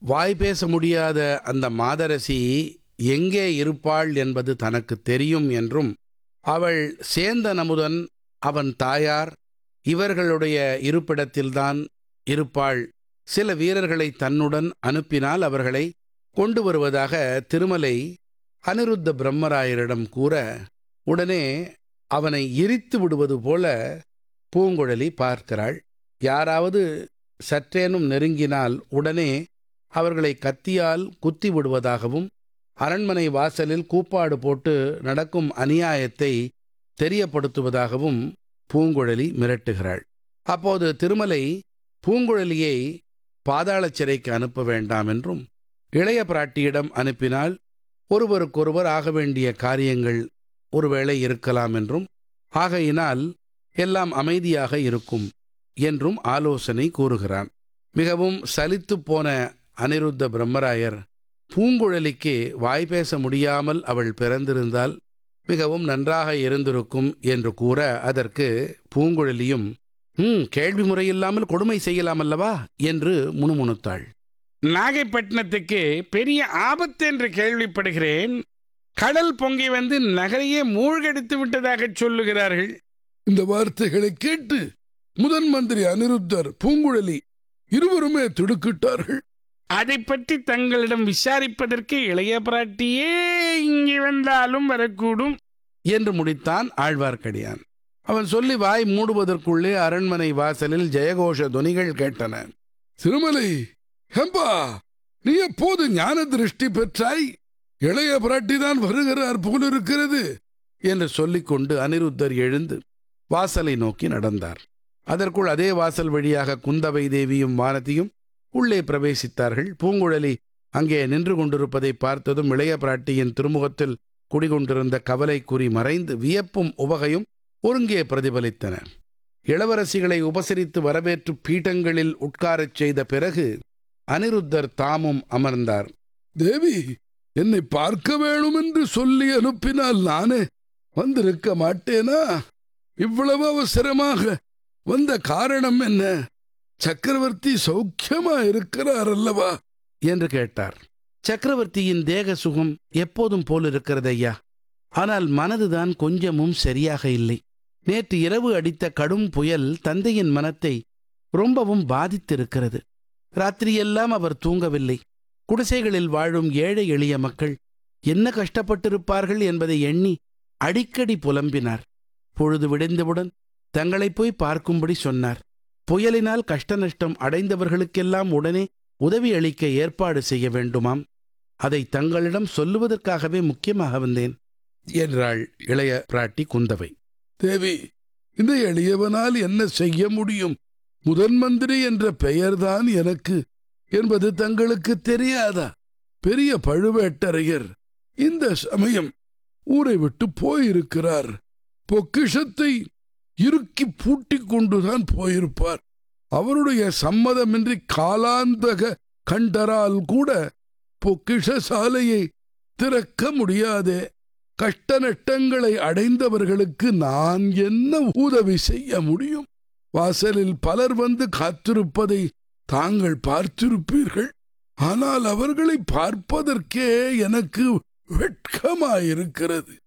வாய் பேச முடியாத அந்த மாதரசி எங்கே இருப்பாள் என்பது தனக்கு தெரியும் என்றும் அவள் சேந்தன் அமுதன் அவன் தாயார் இவர்களுடைய இருப்பிடத்தில்தான் இருப்பாள் சில வீரர்களை தன்னுடன் அனுப்பினால் அவர்களை கொண்டு வருவதாக திருமலை அனிருத்த பிரம்மராயரிடம் கூற உடனே அவனை எரித்து விடுவது போல பூங்குழலி பார்க்கிறாள் யாராவது சற்றேனும் நெருங்கினால் உடனே அவர்களை கத்தியால் குத்தி விடுவதாகவும் அரண்மனை வாசலில் கூப்பாடு போட்டு நடக்கும் அநியாயத்தை தெரியப்படுத்துவதாகவும் பூங்குழலி மிரட்டுகிறாள் அப்போது திருமலை பூங்குழலியை பாதாள சிறைக்கு அனுப்ப வேண்டாம் என்றும் இளைய பிராட்டியிடம் அனுப்பினால் ஒருவருக்கொருவர் ஆக வேண்டிய காரியங்கள் ஒருவேளை இருக்கலாம் என்றும் ஆகையினால் எல்லாம் அமைதியாக இருக்கும் என்றும் ஆலோசனை கூறுகிறான் மிகவும் சலித்துப் போன அனிருத்த பிரம்மராயர் பூங்குழலிக்கு வாய் பேச முடியாமல் அவள் பிறந்திருந்தால் மிகவும் நன்றாக இருந்திருக்கும் என்று கூற அதற்கு பூங்குழலியும் ம் கேள்வி முறையில்லாமல் கொடுமை செய்யலாம் அல்லவா என்று முணுமுணுத்தாள் நாகைப்பட்டினத்துக்கு பெரிய ஆபத்து என்று கேள்விப்படுகிறேன் கடல் பொங்கி வந்து நகரையே மூழ்கடித்து விட்டதாக சொல்லுகிறார்கள் இந்த வார்த்தைகளை கேட்டு முதன் மந்திரி அனிருத்தர் பூங்குழலி இருவருமே திடுக்கிட்டார்கள் அதை பற்றி தங்களிடம் விசாரிப்பதற்கு இளைய பிராட்டியே இங்கே வந்தாலும் வரக்கூடும் என்று முடித்தான் ஆழ்வார்க்கடியான் அவன் சொல்லி வாய் மூடுவதற்குள்ளே அரண்மனை வாசலில் ஜெயகோஷ துனிகள் கேட்டன திருமலை ஹெம்பா நீ எப்போது ஞான திருஷ்டி பெற்றாய் இளைய பிராட்டிதான் வருகிறார் போலிருக்கிறது என்று சொல்லிக்கொண்டு அனிருத்தர் எழுந்து வாசலை நோக்கி நடந்தார் அதற்குள் அதே வாசல் வழியாக குந்தவை தேவியும் வானதியும் உள்ளே பிரவேசித்தார்கள் பூங்குழலி அங்கே நின்று கொண்டிருப்பதை பார்த்ததும் இளைய பிராட்டியின் திருமுகத்தில் குடிகொண்டிருந்த கவலை குறி மறைந்து வியப்பும் உவகையும் ஒருங்கே பிரதிபலித்தன இளவரசிகளை உபசரித்து வரவேற்று பீட்டங்களில் உட்காரச் செய்த பிறகு அனிருத்தர் தாமும் அமர்ந்தார் தேவி என்னை பார்க்க வேணும் என்று சொல்லி அனுப்பினால் நானே வந்திருக்க மாட்டேனா இவ்வளவு அவசரமாக வந்த காரணம் என்ன சக்கரவர்த்தி சௌக்கியமா இருக்கிறார் அல்லவா என்று கேட்டார் சக்கரவர்த்தியின் தேக சுகம் எப்போதும் போல் இருக்கிறது ஐயா ஆனால் மனதுதான் கொஞ்சமும் சரியாக இல்லை நேற்று இரவு அடித்த கடும் புயல் தந்தையின் மனத்தை ரொம்பவும் பாதித்திருக்கிறது ராத்திரியெல்லாம் அவர் தூங்கவில்லை குடிசைகளில் வாழும் ஏழை எளிய மக்கள் என்ன கஷ்டப்பட்டிருப்பார்கள் என்பதை எண்ணி அடிக்கடி புலம்பினார் பொழுது விடிந்தவுடன் தங்களை போய் பார்க்கும்படி சொன்னார் புயலினால் கஷ்ட நஷ்டம் அடைந்தவர்களுக்கெல்லாம் உடனே உதவி அளிக்க ஏற்பாடு செய்ய வேண்டுமாம் அதை தங்களிடம் சொல்லுவதற்காகவே முக்கியமாக வந்தேன் என்றாள் இளைய பிராட்டி குந்தவை தேவி இந்த எளியவனால் என்ன செய்ய முடியும் முதன் மந்திரி என்ற பெயர்தான் எனக்கு என்பது தங்களுக்கு தெரியாதா பெரிய பழுவேட்டரையர் இந்த சமயம் ஊரை விட்டு போயிருக்கிறார் பொக்கிஷத்தை இறுக்கி பூட்டிக் கொண்டுதான் போயிருப்பார் அவருடைய சம்மதமின்றி காலாந்தக கண்டரால் கூட பொக்கிஷ சாலையை திறக்க முடியாதே கஷ்ட நட்டங்களை அடைந்தவர்களுக்கு நான் என்ன உதவி செய்ய முடியும் வாசலில் பலர் வந்து காத்திருப்பதை தாங்கள் பார்த்திருப்பீர்கள் ஆனால் அவர்களை பார்ப்பதற்கே எனக்கு வெட்கமாயிருக்கிறது